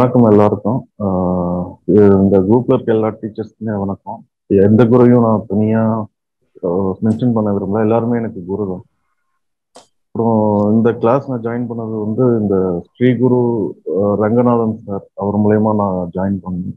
வணக்கம் எல்லாருக்கும் ஆஹ் இது இந்த குரூப்ல இருக்க எல்லா டீச்சர்ஸ்க்குமே வணக்கம் எந்த குருவையும் நான் தனியா மென்ஷன் பண்ண விரும்பல எல்லாருமே எனக்கு குரு தான் அப்புறம் இந்த கிளாஸ் நான் ஜாயின் பண்ணது வந்து இந்த ஸ்ரீ குரு ஆஹ் ரங்கநாதன் சார் அவர் மூலயமா நான் ஜாயின் பண்ணேன்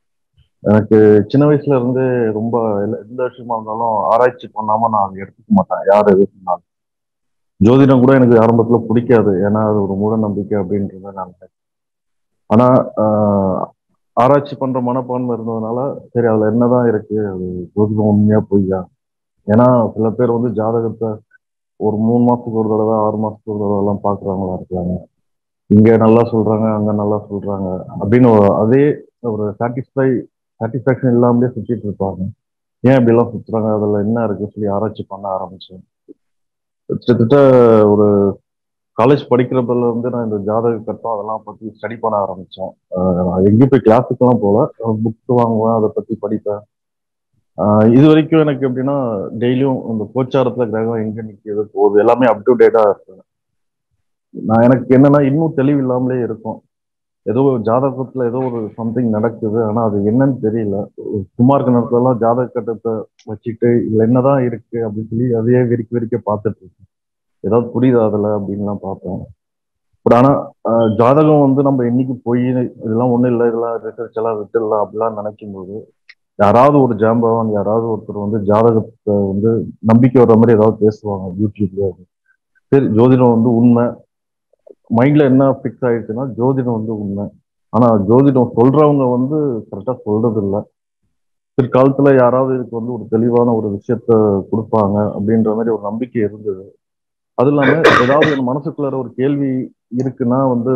எனக்கு சின்ன வயசுல இருந்தே ரொம்ப எல்லா- எந்த விஷயமா இருந்தாலும் ஆராய்ச்சி பண்ணாம நான் அதை எடுத்துக்க மாட்டேன் யார் எது சொன்னாலும் ஜோதிடம் கூட எனக்கு ஆரம்பத்துல பிடிக்காது ஏன்னா அது ஒரு மூட நம்பிக்கை அப்படின்றத நான் நினைச்சேன். ஆனா ஆஹ், ஆராய்ச்சி பண்ற மனப்பான்மை இருந்ததுனால சரி அதுல என்னதான் இருக்கு அது ஜோதிடம் உண்மையா பொய்யா ஏன்னா சில பேர் வந்து ஜாதகத்தை ஒரு மூணு மாசத்துக்கு ஒரு தடவை ஆறு மாசத்துக்கு ஒரு தடவை எல்லாம் பாக்குறவங்களா இருக்காங்க இங்க நல்லா சொல்றாங்க அங்க நல்லா சொல்றாங்க அப்படின்னு ஒரு- அதே ஒரு சாட்டிஸ்ஃபை சாட்டிஸ்ஃபேக்ஷன் இல்லாமலே சுத்திட்டு இருப்பாங்க ஏன் இப்படி எல்லாம் சுத்துறாங்க அதுல என்ன இருக்கு சொல்லி ஆராய்ச்சி பண்ண ஆரம்பிச்சேன் கிட்டத்தட்ட ஒரு காலேஜ் படிக்கிறதுல இருந்து நான் இந்த ஜாதக கட்டம் அதெல்லாம் பத்தி ஸ்டடி பண்ண ஆரம்பிச்சேன் ஆஹ் நான் எங்கேயும் போய் கிளாஸுக்கெல்லாம் போல புக் வாங்குவேன் அதை பத்தி படிப்பேன் ஆஹ் இது வரைக்கும் எனக்கு எப்படின்னா டெய்லியும் இந்த கோச்சாரத்துல கிரகம் எங்க நிற்கிது போகுது எல்லாமே அப் டு டேட்டா இருக்கு நான் எனக்கு என்னன்னா இன்னும் தெளிவு இல்லாமலே இருக்கும் ஏதோ ஒரு ஜாதகத்துல ஏதோ ஒரு சம்திங் நடக்குது ஆனா அது என்னன்னு தெரியல சும்மா இருக்க நேரத்துல எல்லாம் ஜாதக கட்டத்தை வச்சுட்டு இதுல என்னதான் இருக்கு அப்படின்னு சொல்லி அதையே வெறிக்க வெறிக்க பார்த்துட்டு இருக்கேன் ஏதாவது புரியுதா அதுல அப்படின்லாம் பார்ப்பேன் பட் ஆனா ஆஹ் ஜாதகம் வந்து நம்ம என்னைக்கு போய் இதெல்லாம் ஒண்ணும் இல்லை இதெல்லாம் ரிசர்ச் எல்லாம் விட்டுடலாம் அப்படிலாம் நினைக்கும் போது யாராவது ஒரு ஜாம்பவான் யாராவது ஒருத்தர் வந்து ஜாதகத்தை வந்து நம்பிக்கை வர்ற மாதிரி ஏதாவது பேசுவாங்க யூடியூப்ல சரி ஜோதிடம் வந்து உண்மை மைண்ட்ல என்ன ஃபிக்ஸ் ஆயிடுச்சுன்னா ஜோதிடம் வந்து உண்மை ஆனா ஜோதிடம் சொல்றவங்க வந்து கரெக்டா சொல்றது இல்ல பிற்காலத்துல யாராவது இதுக்கு வந்து ஒரு தெளிவான ஒரு விஷயத்த கொடுப்பாங்க அப்படின்ற மாதிரி ஒரு நம்பிக்கை இருந்தது அது இல்லாம ஏதாவது என் மனசுக்குள்ளார ஒரு கேள்வி இருக்குன்னா வந்து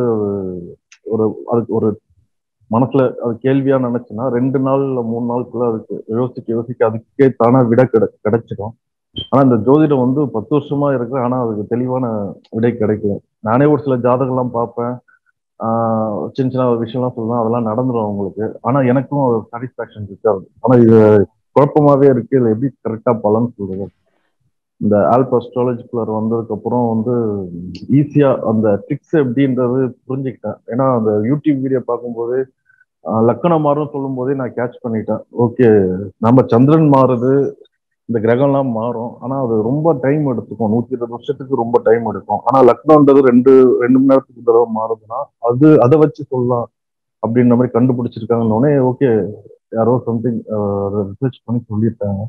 ஒரு அதுக்கு ஒரு மனசுல அது கேள்வியா நினைச்சுன்னா ரெண்டு நாள் இல்ல மூணு நாளுக்குள்ள அதுக்கு யோசிக்க யோசிக்க அதுக்கே தானா விட கிடை கிடைச்சிடும் ஆனா இந்த ஜோதிடம் வந்து பத்து வருஷமா இருக்கு ஆனா அதுக்கு தெளிவான விடை கிடைக்கல நானே ஒரு சில ஜாதகம்லாம் பார்ப்பேன் ஆஹ் சின்ன சின்ன விஷயம்லாம் சொல்லுவேன் அதெல்லாம் நடந்துடும் அவங்களுக்கு ஆனா எனக்கும் சாட்டிஸ்பாக்சன் இருக்காது ஆனா இது குழப்பமாவே இருக்கு இதுல எப்படி கரெக்டா பலன் சொல்றது இந்த ஆல்ப் அஸ்ட்ராலஜிக்குள்ளார வந்ததுக்கு அப்புறம் வந்து ஈஸியா அந்த ட்ரிக்ஸ் எப்படின்றது புரிஞ்சுக்கிட்டேன் ஏன்னா அந்த யூடியூப் வீடியோ பார்க்கும்போது ஆஹ் லக்கணம் மாறும் சொல்லும் போதே நான் கேட்ச் பண்ணிட்டேன் ஓகே நம்ம சந்திரன் மாறுது இந்த கிரகம்லாம் மாறும் ஆனா அது ரொம்ப டைம் எடுத்துக்கும் நூத்தி இருபது வருஷத்துக்கு ரொம்ப டைம் எடுக்கும் ஆனா லக்னோன்றது ரெண்டு ரெண்டு மணி நேரத்துக்கு தடவை மாறுதுன்னா அது அதை வச்சு சொல்லலாம் அப்படின்ற மாதிரி கண்டுபிடிச்சிருக்காங்கன்னொடனே ஓகே யாரோ சம்திங் ரிசர்ச் பண்ணி சொல்லியிருக்காங்க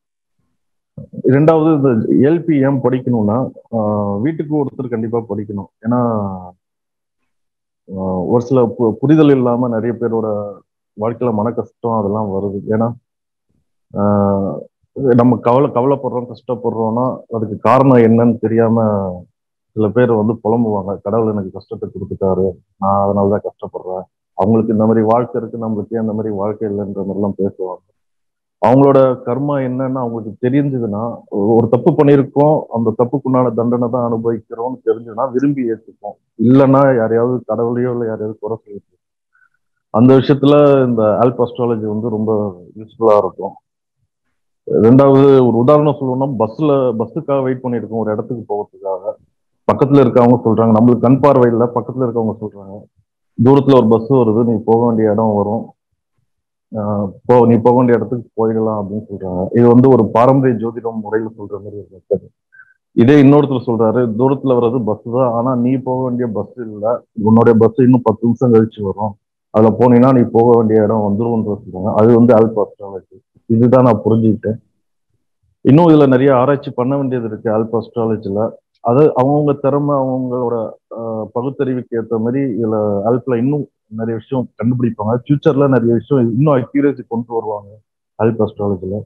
இரண்டாவது இந்த எல்பிஎம் படிக்கணும்னா ஆஹ் வீட்டுக்கு ஒருத்தர் கண்டிப்பா படிக்கணும் ஏன்னா ஆஹ் ஒரு சில பு- புரிதல் இல்லாம நிறைய பேரோட வாழ்க்கையில மன கஷ்டம் அதெல்லாம் வருது ஏன்னா ஆஹ் நம்ம கவலை கவலைப்படுறோம் கஷ்டப்படுறோம்னா அதுக்கு காரணம் என்னன்னு தெரியாம சில பேர் வந்து புலம்புவாங்க கடவுள் எனக்கு கஷ்டத்தை கொடுத்துட்டாரு நான் அதனால தான் கஷ்டப்படுறேன் அவங்களுக்கு இந்த மாதிரி வாழ்க்கை இருக்கு நம்மளுக்கு ஏன் இந்த மாதிரி வாழ்க்கை இல்லைன்ற மாதிரிலாம் பேசுவாங்க அவங்களோட கர்மா என்னன்னு அவங்களுக்கு தெரிஞ்சதுன்னா ஒரு- ஒரு தப்பு பண்ணியிருக்கோம் அந்த தப்புக்குண்டான தண்டனை தான் அனுபவிக்கிறோம்னு தெரிஞ்சதுன்னா விரும்பி ஏற்றுப்போம் இல்லைன்னா யாரையாவது கடவுளையோ இல்லை யாரையாவது குறை சொல்லிட்டு அந்த விஷயத்துல இந்த ஆல்ப் அஸ்ட்ராலஜி வந்து ரொம்ப யூஸ்ஃபுல்லா இருக்கும் ரெண்டாவது ஒரு உதாரணம் சொல்லணும்னா பஸ்ல பஸ்ஸுக்காக வெயிட் பண்ணியிருக்கோம் ஒரு இடத்துக்கு போகிறதுக்காக பக்கத்துல இருக்கவங்க சொல்றாங்க நம்மளுக்கு கண் பார்வை இல்லை பக்கத்துல இருக்கவங்க சொல்றாங்க தூரத்துல ஒரு பஸ் வருது நீ போக வேண்டிய இடம் வரும் ஆஹ் போ நீ போக வேண்டிய இடத்துக்கு போயிடலாம் அப்படின்னு சொல்றாங்க இது வந்து ஒரு பாரம்பரிய ஜோதிடம் முறையில சொல்ற மாதிரி ஒரு மெத்தட் இதே இன்னொருத்தர் சொல்றாரு தூரத்துல வர்றது பஸ் தான் ஆனா நீ போக வேண்டிய பஸ் இல்ல உன்னுடைய பஸ் இன்னும் பத்து நிமிஷம் கழிச்சு வரும் அதுல போனீங்கன்னா நீ போக வேண்டிய இடம் வந்துரும்ன்ற சொல்றாங்க அது வந்து ஆல்பா அஸ்ட்ராலஜி இதுதான் நான் புரிஞ்சுக்கிட்டேன் இன்னும் இதுல நிறைய ஆராய்ச்சி பண்ண வேண்டியது இருக்கு ஆல்பா அஸ்ட்ராலஜில அது அவங்கவுங்க திறமை அவங்களோட ஆஹ், பகுத்தறிவுக்கு ஏற்ற மாதிரி இதுல ஆல்பில் இன்னும் நிறைய விஷயம் கண்டுபிடிப்பாங்க ஃபியூச்சர்ல நிறைய விஷயம் இன்னும் அக்யூரேசி கொண்டு வருவாங்க ஆல்ப் அஸ்ட்ராலஜில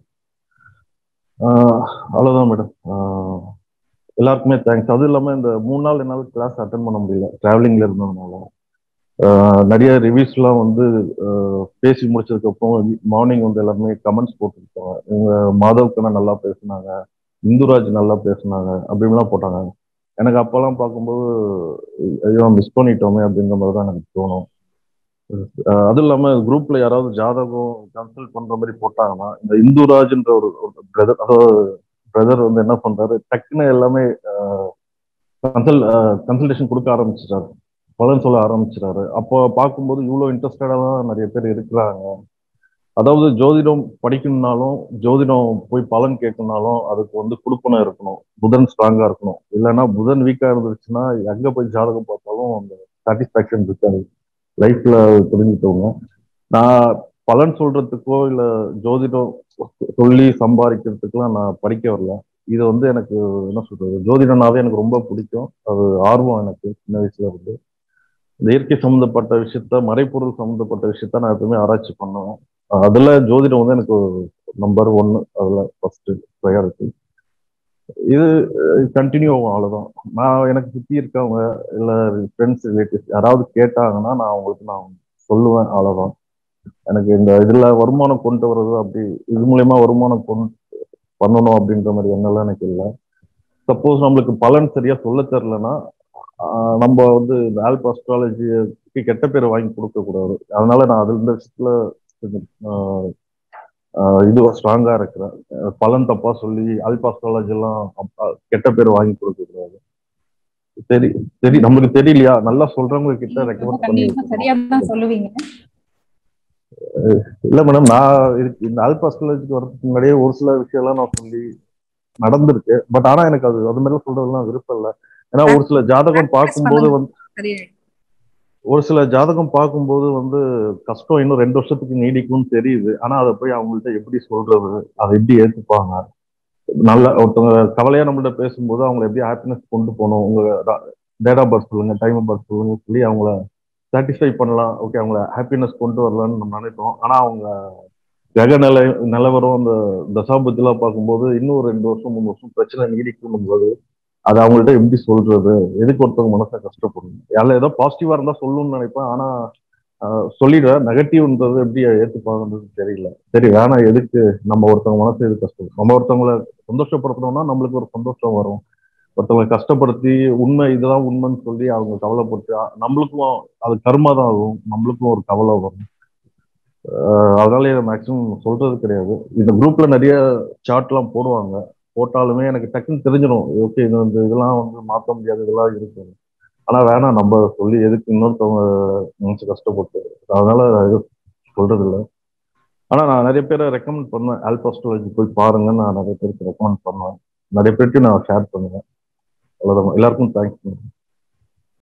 அவ்வளவுதான் மேடம் எல்லாருக்குமே தேங்க்ஸ் அதுவும் இல்லாம இந்த மூணு நாள் என்னால் கிளாஸ் அட்டன் பண்ண முடியல டிராவலிங்ல இருந்ததுனால ஆஹ், நிறைய ரிவ்யூஸ்லாம் வந்து ஆஹ், பேசி முடிச்சதுக்கு அப்புறம் மார்னிங் வந்து எல்லாருமே கமெண்ட்ஸ் போட்டுருக்காங்க இவங்க மாதவ் கண்ணா நல்லா பேசுனாங்க இந்துராஜ் நல்லா பேசுனாங்க அப்படின்லாம் போட்டாங்க எனக்கு அப்பெல்லாம் பார்க்கும்போது ஐயோ மிஸ் பண்ணிட்டோமே அப்படிங்கிற மாதிரி தான் எனக்கு தோணும் அஹ் அதுவும் இல்லாம குரூப்ல யாராவது ஜாதகம் கன்சல்ட் பண்ற மாதிரி போட்டாங்கன்னா இந்த இந்துராஜ்ன்ற ஒரு பிரதர் அதாவது பிரதர் வந்து என்ன பண்றாரு டக்குன்னு எல்லாமே கன்சல் கன்சல்டேஷன் கொடுக்க ஆரம்பிச்சிட்டாரு பலன் சொல்ல ஆரம்பிச்சிட்டாரு அப்போ பார்க்கும்போது இவ்வளோ இன்ட்ரெஸ்டடாக தான் நிறைய பேர் இருக்கிறாங்க அதாவது ஜோதிடம் படிக்கணும்னாலும் ஜோதிடம் போய் பலன் கேட்கணும்னாலும் அதுக்கு வந்து குடுப்பனம் இருக்கணும் புதன் ஸ்ட்ராங்கா இருக்கணும் இல்லைன்னா புதன் வீக்கா இருந்துச்சுன்னா எங்க போய் ஜாதகம் பார்த்தாலும் அந்த சாட்டிஸ்பாக்சன் இருக்காது லைஃப்ல தெரிஞ்சுக்கோங்க நான் பலன் சொல்றதுக்கோ இல்ல ஜோதிடம் சொல்லி சம்பாதிக்கிறதுக்குலாம் நான் படிக்க வரல இது வந்து எனக்கு என்ன சொல்றது ஜோதிடம்னாவே எனக்கு ரொம்ப பிடிக்கும் அது ஆர்வம் எனக்கு சின்ன வயசுல இருந்து இந்த இயற்கை சம்மந்தப்பட்ட விஷயத்த மறைப்பொருள் சம்மந்தப்பட்ட விஷயத்த நான் எப்பவுமே ஆராய்ச்சி பண்ணுவேன் அதுல ஜோதிடம் வந்து எனக்கு நம்பர் ஒன்னு அதுல ஃபர்ஸ்ட் ப்ரையாரிட்டி இது கண்டினியூ ஆகும் அவ்வளவுதான் நான் எனக்கு சுத்தி இருக்கவங்க இல்ல ஃப்ரெண்ட்ஸ் ரிலேட்டிவ்ஸ் யாராவது கேட்டாங்கன்னா நான் அவங்களுக்கு நான் சொல்லுவேன் அவ்வளவுதான் எனக்கு இந்த இதுல வருமானம் கொண்டு வர்றது அப்படி இது மூலயமா வருமானம் கொண்டு பண்ணணும் அப்படின்ற மாதிரி எண்ணெல்லாம் எனக்கு இல்லை சப்போஸ் நம்மளுக்கு பலன் சரியா சொல்ல தெரிலனா நம்ம வந்து இந்த ஆல்ப் அஸ்ட்ராலஜிக்கு கெட்ட பேர் வாங்கி கொடுக்க கூடாது அதனால நான் அது இந்த விஷயத்துல கொஞ்சம் இது ஸ்ட்ராங்கா இருக்கிறேன் பலன் தப்பா சொல்லி ஆல்ப் அஸ்ட்ராலஜி எல்லாம் கெட்ட பேர் வாங்கி கொடுக்க கூடாது சரி சரி நம்மளுக்கு தெரியலையா நல்லா சொல்றவங்க கிட்ட ரெக்கமெண்ட் பண்ணி சரியா தான் சொல்லுவீங்க இல்ல மேடம் நான் இந்த ஆல்ப் அஸ்ட்ராலஜிக்கு வரதுக்கு முன்னாடியே ஒரு சில விஷயம்லாம் நான் சொல்லி நடந்திருக்கு பட் ஆனா எனக்கு அது அது மாதிரிலாம் சொல்றதுலாம் விருப்பம் இல்லை ஏன்னா ஒரு சில ஜாதகம் பார்க்கும்போது வந்து ஒரு சில ஜாதகம் பார்க்கும்போது வந்து கஷ்டம் இன்னும் ரெண்டு வருஷத்துக்கு நீடிக்கும்னு தெரியுது ஆனா அதை போய் அவங்கள்ட்ட எப்படி சொல்றது அதை எப்படி ஏத்துப்பாங்க நல்ல ஒருத்தவங்க கவலையா நம்மள்ட்ட பேசும்போது அவங்களை எப்படி ஹாப்பினஸ் கொண்டு போகணும் உங்க டேட் ஆஃப் பர்த் சொல்லுங்க டைம் ஆஃப் பர்த் சொல்லுங்க சொல்லி அவங்கள சாட்டிஸ்ஃபை பண்ணலாம் ஓகே அவங்கள ஹாப்பினஸ் கொண்டு வரலாம்னு நம்ம நினைப்போம் ஆனா அவங்க கிரக நிலை நிலவரம் அந்த தசாபத்திலாம் பார்க்கும்போது இன்னும் ரெண்டு வருஷம் மூணு வருஷம் பிரச்சனை நீடிக்கும் போது அது அவங்கள்ட்ட எப்படி சொல்றது எதுக்கு ஒருத்தவங்க மனசை கஷ்டப்படும் அதில் ஏதோ பாசிட்டிவா இருந்தா சொல்லணும்னு நினைப்பேன் ஆனா சொல்லிடுறேன் நெகட்டிவ்ன்றது எப்படி ஏற்றுப்பாங்கன்றது தெரியல சரி வேணாம் எதுக்கு நம்ம ஒருத்தவங்க மனசு எது கஷ்டம் நம்ம ஒருத்தவங்களை சந்தோஷப்படுத்தணும்னா நம்மளுக்கு ஒரு சந்தோஷம் வரும் ஒருத்தவங்களை கஷ்டப்படுத்தி உண்மை இதுதான் உண்மைன்னு சொல்லி அவங்க கவலைப்பட்டு நம்மளுக்கும் அது கர்மா தான் ஆகும் நம்மளுக்கும் ஒரு கவலை வரும் அதனால இதை மேக்சிமம் சொல்றது கிடையாது இந்த குரூப்ல நிறைய சார்ட்லாம் போடுவாங்க போட்டாலுமே எனக்கு டக்குன்னு தெரிஞ்சிடும் ஓகே இது வந்து இதெல்லாம் வந்து மாற்ற முடியாது இதெல்லாம் இருக்கு ஆனா வேணாம் நம்ம சொல்லி எதுக்கு இன்னொருத்தவங்க மனசு கஷ்டப்பட்டு அதனால இது சொல்றது இல்லை ஆனா நான் நிறைய பேரை ரெக்கமெண்ட் பண்ணுவேன் ஆல்பாஸ்ட்ராலஜி போய் பாருங்கன்னு நான் நிறைய பேருக்கு ரெக்கமெண்ட் பண்ணுவேன் நிறைய பேருக்கு நான் ஷேர் பண்ணுவேன் அவ்வளோதான் எல்லாருக்கும் தேங்க்ஸ்